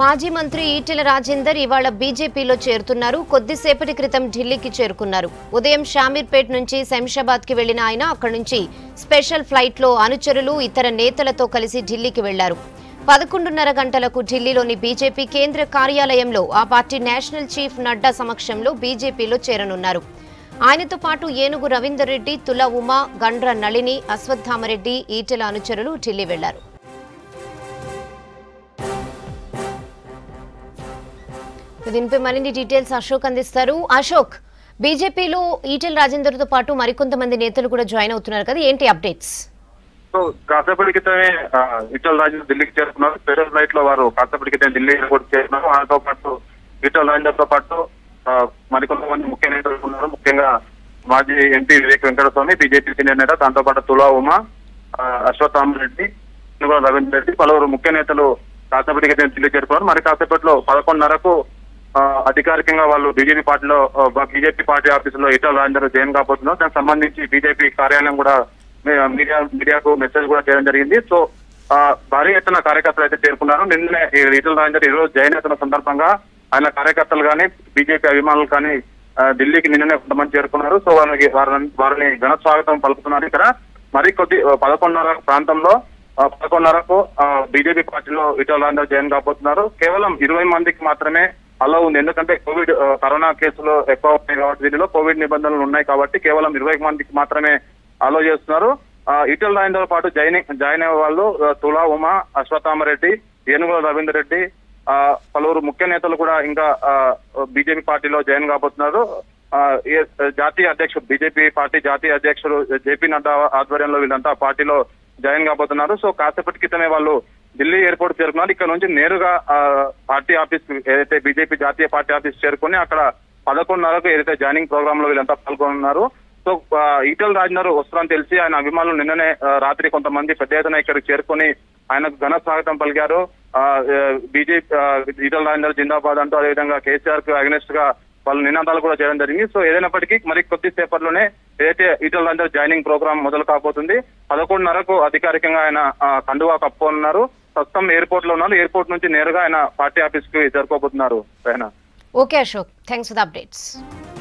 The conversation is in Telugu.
మాజీ మంత్రి ఈటెల రాజేందర్ ఇవాళ బీజేపీలో చేరుతున్నారు కొద్దిసేపటి క్రితం ఢిల్లీకి చేరుకున్నారు ఉదయం షామీర్పేట్ నుంచి శంషాబాద్ కి వెళ్లిన ఆయన అక్కడి నుంచి స్పెషల్ ఫ్లైట్ లో అనుచరులు ఇతర నేతలతో కలిసి ఢిల్లీకి వెళ్లారు పదకొండున్నర గంటలకు ఢిల్లీలోని బీజేపీ కేంద్ర కార్యాలయంలో ఆ పార్టీ నేషనల్ చీఫ్ నడ్డా సమక్షంలో బీజేపీలో చేరనున్నారు ఆయనతో పాటు ఏనుగు రవీందర్ రెడ్డి తుల ఉమా గండ్ర నళిని అశ్వత్థామరెడ్డి ఈటెల అనుచరులు ఢిల్లీ వెళ్లారు దీనిపై మరిన్ని డీటెయిల్స్ అశోక్ అందిస్తారు అశోక్ బీజేపీలో ఈటెల రాజేందర్ తో పాటు మరికొంతమంది నేతలు కూడా జాయిన్ అవుతున్నారు కదా ఏంటి అప్డేట్స్ సో కాసేపటి క్రితమే ఆ, ఈటల రాజేందర్ ఢిల్లీకి చేరుకున్నారు స్పెషల్ ఫ్లైట్ లో వారు కాసేపటి క్రితం ఢిల్లీ ఎయిర్పోర్ట్ చేరుకున్నారు ఆయనతో పాటు ఈటల రాజేందర్ తో పాటు ఆ, మరికొంతమంది ముఖ్య నేతలు ఉన్నారు ముఖ్యంగా మాజీ MP Vivek Venkataswamy BJP senior నేత దాంతో పాటు తులా ఉమా ఆ, అశ్వత్థామరెడ్డి ఇనుగోల రవీంద్ర రెడ్డి పలువురు ముఖ్య నేతలు కాసేపటి క్రితం ఢిల్లీ చేరుకున్నారు మరి కాసేపట్లో పదకొండున్నరకు ఆ, అధికారికంగా వాళ్ళు బీజేపీ పార్టీలో ఆ, బీజేపీ పార్టీ ఆఫీసులో ఈటల రాజేందర్ జైన్ కాబోతున్నారు దానికి సంబంధించి బీజేపీ కార్యాలయం కూడా మీ- మీడియా మీడియాకు మెసేజ్ కూడా చేయడం జరిగింది సో ఆ, భారీ ఎత్తున కార్యకర్తలు అయితే చేరుకున్నారు నిన్ననే ఈ ఈటల రాజేందర్ ఈ రోజు జైన్ అవుతున్న సందర్భంగా ఆయన కార్యకర్తలు కానీ బీజేపీ అభిమానులు కానీ ఆ, ఢిల్లీకి నిన్ననే కొంతమంది చేరుకున్నారు సో వారికి వారిని వారిని ఘన స్వాగతం పలుకుతున్నారు ఇక్కడ మరి కొద్ది ఆ, పదకొండున్నర ప్రాంతంలో ఆ, పదకొండున్నరకు బీజేపీ పార్టీలో ఈటల రాజేందర్ జైన్ కాబోతున్నారు కేవలం ఇరవై మందికి మాత్రమే అలా ఉంది ఎందుకంటే కోవిడ్ ఆ, కరోనా కేసులు ఎక్కువ ఉన్నాయి కాబట్టి దీనిలో కోవిడ్ నిబంధనలు ఉన్నాయి కాబట్టి కేవలం ఇరవై మందికి మాత్రమే అలో చేస్తున్నారు ఆ, ఈటల రాజేందర్ పాటు జాయిన్ జాయిన్ అయ్యే వాళ్ళు ఆ, తులా ఉమా అశ్వత్థామరెడ్డి ఏనుగుల రవీందర్ రెడ్డి ఆ, పలువురు ముఖ్య నేతలు కూడా ఇంకా బీజేపీ పార్టీలో జాయిన్ కాబోతున్నారు ఆ, ఏ- జాతీయ అధ్యక్షుడు బీజేపీ పార్టీ జాతీయ అధ్యక్షుడు జేపీ నడ్డా ఆధ్వర్యంలో వీళ్ళంతా పార్టీలో జాయిన్ కాబోతున్నారు సో కాసేపటి క్రితమే వాళ్ళు ఢిల్లీ ఎయిర్పోర్ట్ చేరుకున్నారు ఇక్కడ నుంచి నేరుగా ఆ, పార్టీ ఆఫీస్ ఏదైతే బీజేపీ జాతీయ పార్టీ ఆఫీస్ చేరుకుని అక్కడ పదకొండున్నరకు ఏదైతే జాయినింగ్ ప్రోగ్రామ్ లో వీళ్ళంతా పాల్గొన్నారు సో ఆ, ఈటల రాజేందర్ వస్తారని తెలిసి ఆయన అభిమానులు నిన్ననే ఆ, రాత్రి కొంతమంది పెద్ద ఎత్తున ఇక్కడికి చేరుకొని ఆయనకు ఘన స్వాగతం పలికారు బీజేపీ ఈటల రాజేందర్ జిందాబాద్ అంటూ అదేవిధంగా కేసీఆర్ కు అగనెస్ట్ గా వాళ్ళు నినాదాలు కూడా చేయడం జరిగింది సో ఏదైనప్పటికీ మరి కొద్దిసేపట్లోనే ఏదైతే ఈటల రాజేందర్ జాయినింగ్ ప్రోగ్రామ్ మొదలు కాబోతుంది పదకొండున్నరకు అధికారికంగా ఆయన ఆ, కండువా కప్పుకున్నారు ప్రస్తుతం ఎయిర్పోర్ట్ లో ఉన్నారు ఎయిర్పోర్ట్ నుంచి నేరుగా ఆయన పార్టీ ఆఫీస్ కి చేరుకోబోతున్నారు ఆయన okay Ashok thanks for the updates